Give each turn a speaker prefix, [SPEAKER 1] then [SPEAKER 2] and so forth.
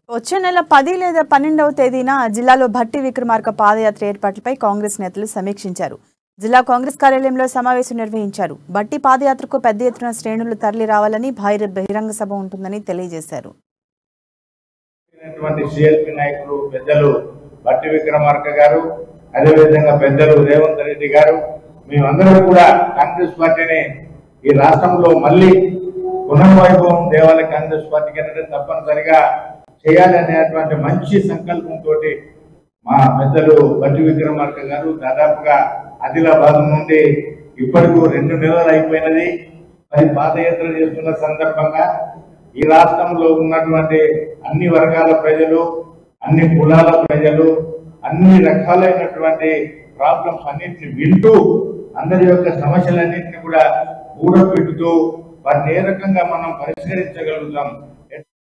[SPEAKER 1] వచ్చే నెల పది లేదా పన్నెండవ తేదీన జిల్లాలో భట్టి విక్రమార్క పాదయాత్ర ఏర్పాట్లపై కాంగ్రెస్ నేతలు సమీక్షించారు జిల్లా కాంగ్రెస్ కార్యాలయంలో సమావేశం నిర్వహించారు బట్టి పాదయాత్రకు పెద్ద ఎత్తున శ్రేణులు తరలి రావాలని భారీ బహిరంగ సభ ఉంటుందని తెలియజేశారు
[SPEAKER 2] అయినటువంటి సిఎల్పి నాయకులు పెద్దలు బట్టి విక్రమార్క గారు అదేవిధంగా పెద్దలు రేవంత్ రెడ్డి గారు మేమందరం కూడా కాంగ్రెస్ పార్టీని ఈ రాష్ట్రంలో మళ్ళీ పునర్వైభవం దేవాలయ కాంగ్రెస్ పార్టీకి అనేది తప్పనిసరిగా చేయాలనేటువంటి మంచి సంకల్పంతో మా పెద్దలు బట్టి విక్రమార్క గారు దాదాపుగా ఆదిలాబాద్ నుండి ఇప్పటికు రెండు నెలలు అయిపోయినది మరి పాదయాత్ర చేస్తున్న సందర్భంగా ఈ రాష్ట్రంలో ఉన్నటువంటి అన్ని వర్గాల ప్రజలు అన్ని కులాల ప్రజలు అన్ని రకాలైనటువంటి ప్రాబ్లమ్స్ అన్నింటిని వింటూ అందరి యొక్క సమస్యలన్నింటినీ కూడా కూడబెట్టుతూ వాటిని ఏ రకంగా మనం పరిష్కరించగలుగుతాం